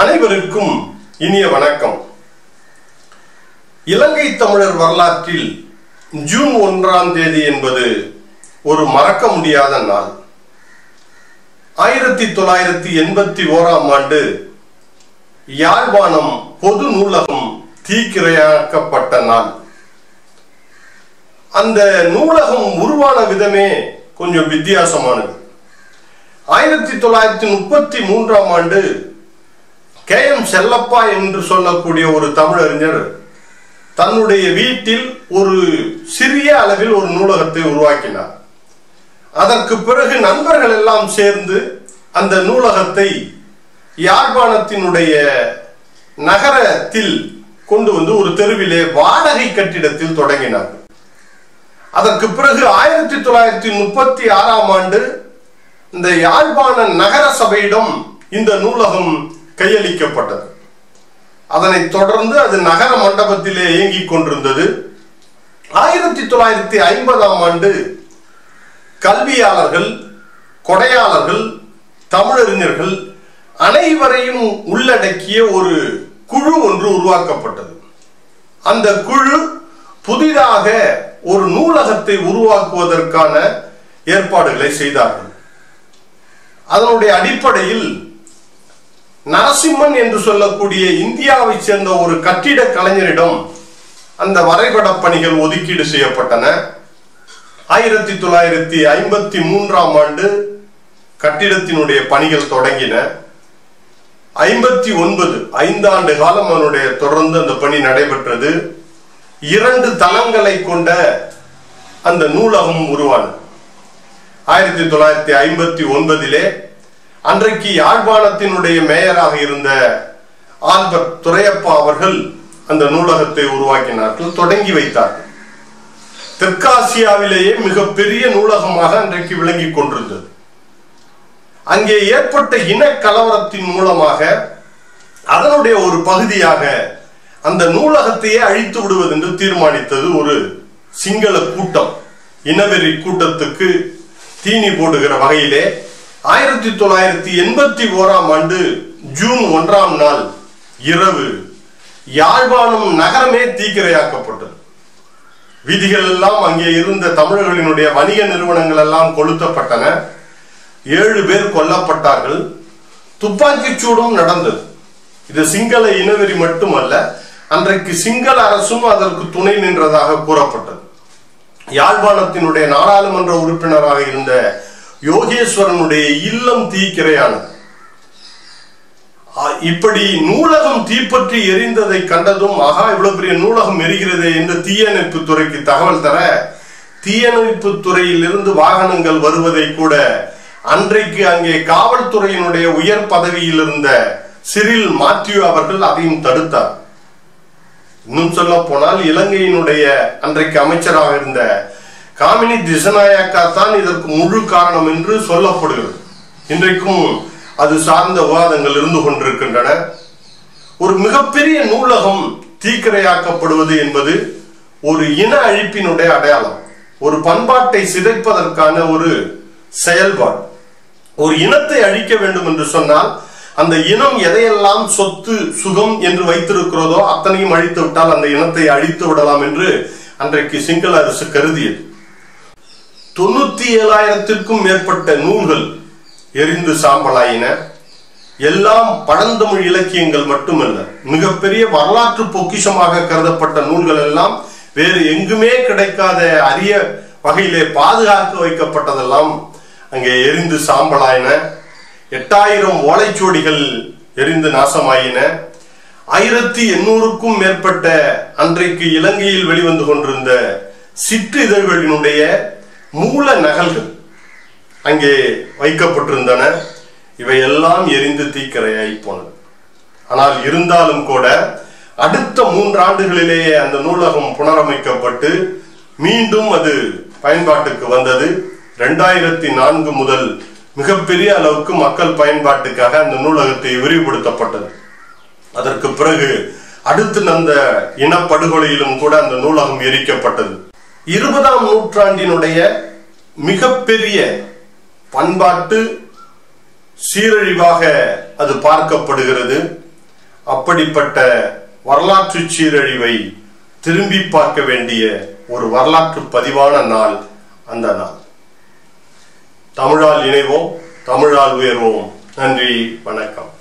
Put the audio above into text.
அனைவருக்கும் இனிய வணக்கம் இலங்கை தமிழர் வரலாற்றில் ஜூன் ஒன்றாம் தேதி என்பது ஒரு மறக்க முடியாத நாள் ஆயிரத்தி தொள்ளாயிரத்தி எண்பத்தி ஓராம் ஆண்டு யாழ்ப்பாணம் பொது நூலகம் தீக்கிரையாக்கப்பட்ட நாள் அந்த நூலகம் உருவான விதமே கொஞ்சம் வித்தியாசமானது ஆயிரத்தி தொள்ளாயிரத்தி முப்பத்தி மூன்றாம் ஆண்டு கே எம் செல்லப்பா என்று சொல்லக்கூடிய ஒரு தமிழறிஞர் தன்னுடைய வீட்டில் ஒரு சிறிய அளவில் ஒரு நூலகத்தை உருவாக்கினார் அதற்கு பிறகு நண்பர்கள் எல்லாம் சேர்ந்து அந்த நூலகத்தை யாழ்ப்பாணத்தினுடைய நகரத்தில் கொண்டு வந்து ஒரு தெருவிலே வாடகை கட்டிடத்தில் தொடங்கினார்கள் அதற்கு பிறகு ஆயிரத்தி தொள்ளாயிரத்தி முப்பத்தி ஆறாம் ஆண்டு இந்த யாழ்ப்பாண நகர சபையிடம் இந்த நூலகம் கையளிக்கப்பட்டது அதனைத் தொடர்ந்து அது நகர மண்டபத்திலே இயங்கிக் கொண்டிருந்தது ஆயிரத்தி தொள்ளாயிரத்தி ஐம்பதாம் ஆண்டு கல்வியாளர்கள் கொடையாளர்கள் தமிழறிஞர்கள் அனைவரையும் உள்ளடக்கிய ஒரு குழு ஒன்று உருவாக்கப்பட்டது அந்த குழு புதிதாக ஒரு நூலகத்தை உருவாக்குவதற்கான ஏற்பாடுகளை செய்தார்கள் அதனுடைய அடிப்படையில் நரசிம்மன் என்று சொல்லக்கூடிய இந்தியாவை சேர்ந்த ஒரு கட்டிட கலைஞரிடம் அந்த வரைபட பணிகள் ஒதுக்கீடு செய்யப்பட்டன ஆயிரத்தி தொள்ளாயிரத்தி ஐம்பத்தி மூன்றாம் ஆண்டு கட்டிடத்தினுடைய பணிகள் தொடங்கின ஐம்பத்தி ஒன்பது ஐந்தாண்டு காலம் அவனுடைய தொடர்ந்து அந்த பணி நடைபெற்றது இரண்டு தளங்களை கொண்ட அந்த நூலகம் உருவானது ஆயிரத்தி தொள்ளாயிரத்தி ஐம்பத்தி ஒன்பதிலே அன்றைக்கு யாழ்ப்பாணத்தினுடைய மேயராக இருந்த ஆல்பர்ட் துரையப்பா அவர்கள் அந்த நூலகத்தை உருவாக்கினார்கள் தொடங்கி வைத்தார்கள் தெற்காசியாவிலேயே மிகப்பெரிய நூலகமாக அன்றைக்கு விளங்கிக் கொண்டிருந்தது அங்கே ஏற்பட்ட இன கலவரத்தின் மூலமாக அதனுடைய ஒரு பகுதியாக அந்த நூலகத்தையே அழித்து விடுவது என்று தீர்மானித்தது ஒரு சிங்கள கூட்டம் இனவெறி கூட்டத்துக்கு தீனி போடுகிற வகையிலே ஆயிரத்தி தொள்ளாயிரத்தி எண்பத்தி ஓராம் ஆண்டு ஜூன் ஒன்றாம் நாள் இரவு யாழ்ப்பாணம் நகரமே தீக்கிரையாக்கப்பட்டது வீதிகள் எல்லாம் அங்கே இருந்த தமிழர்களினுடைய வணிக நிறுவனங்கள் எல்லாம் கொளுத்தப்பட்டன ஏழு பேர் கொல்லப்பட்டார்கள் துப்பாக்கிச் சூடும் நடந்தது இது சிங்கள இனவெறி மட்டுமல்ல அன்றைக்கு சிங்கள அரசும் அதற்கு துணை நின்றதாக கூறப்பட்டது யாழ்ப்பாணத்தினுடைய நாடாளுமன்ற உறுப்பினராக இருந்த யோகேஸ்வரனுடைய இல்லம் தீக்கிரையானது இப்படி நூலகம் தீப்பற்றி எரிந்ததை கண்டதும் ஆகா இவ்வளவு பெரிய நூலகம் எரிகிறதே என்று தீயணைப்பு துறைக்கு தகவல் தர தீயணைப்பு துறையில் இருந்து வாகனங்கள் வருவதை கூட அன்றைக்கு அங்கே காவல்துறையினுடைய உயர் பதவியில் இருந்த சிறில் மாத்யூ அவர்கள் அதையும் தடுத்தார் இன்னும் சொல்ல போனால் இலங்கையினுடைய அன்றைக்கு அமைச்சராக இருந்த காமினி திசநாயக்கா தான் இதற்கு முழு காரணம் என்று சொல்லப்படுகிறது இன்றைக்கும் அது சார்ந்த விவாதங்கள் இருந்து கொண்டிருக்கின்றன ஒரு மிகப்பெரிய நூலகம் தீக்கிரையாக்கப்படுவது என்பது ஒரு இன அழிப்பினுடைய அடையாளம் ஒரு பண்பாட்டை சிதைப்பதற்கான ஒரு செயல்பாடு ஒரு இனத்தை அழிக்க வேண்டும் என்று சொன்னால் அந்த இனம் எதையெல்லாம் சொத்து சுகம் என்று வைத்திருக்கிறதோ அத்தனையும் அழித்து விட்டால் அந்த இனத்தை அழித்து விடலாம் என்று அன்றைக்கு சிங்கள அரசு கருதியது தொண்ணூத்தி ஏழாயிரத்திற்கும் மேற்பட்ட நூல்கள் எரிந்து சாம்பலாயின எல்லாம் பழந்தமிழ் இலக்கியங்கள் மட்டுமல்ல மிகப்பெரிய வரலாற்று பொக்கிஷமாக கருதப்பட்ட நூல்கள் எல்லாம் வேறு எங்குமே கிடைக்காத அரிய வகையிலே பாதுகாக்க வைக்கப்பட்டதெல்லாம் அங்கே எரிந்து சாம்பலாயின எட்டாயிரம் ஓலைச்சுவடிகள் எரிந்து நாசமாயின ஆயிரத்தி எண்ணூறுக்கும் மேற்பட்ட அன்றைக்கு இலங்கையில் வெளிவந்து கொண்டிருந்த சிற்றிதழ்களினுடைய மூல நகல்கள் அங்கே வைக்கப்பட்டிருந்தன இவையெல்லாம் எரிந்து தீக்கிரையாகி போனது ஆனால் இருந்தாலும் கூட அடுத்த மூன்றாண்டுகளிலேயே அந்த நூலகம் புனரமைக்கப்பட்டு மீண்டும் அது பயன்பாட்டுக்கு வந்தது ரெண்டாயிரத்தி நான்கு முதல் மிகப்பெரிய அளவுக்கு மக்கள் பயன்பாட்டுக்காக அந்த நூலகத்தை விரிவுபடுத்தப்பட்டது அதற்கு பிறகு அடுத்து அந்த இனப்படுகொலையிலும் கூட அந்த நூலகம் எரிக்கப்பட்டது இருபதாம் நூற்றாண்டினுடைய மிகப்பெரிய பண்பாட்டு சீரழிவாக அது பார்க்கப்படுகிறது அப்படிப்பட்ட வரலாற்று சீரழிவை திரும்பி பார்க்க வேண்டிய ஒரு வரலாற்று பதிவான நாள் அந்த நாள் தமிழால் இணைவோம் தமிழால் உயர்வோம் நன்றி வணக்கம்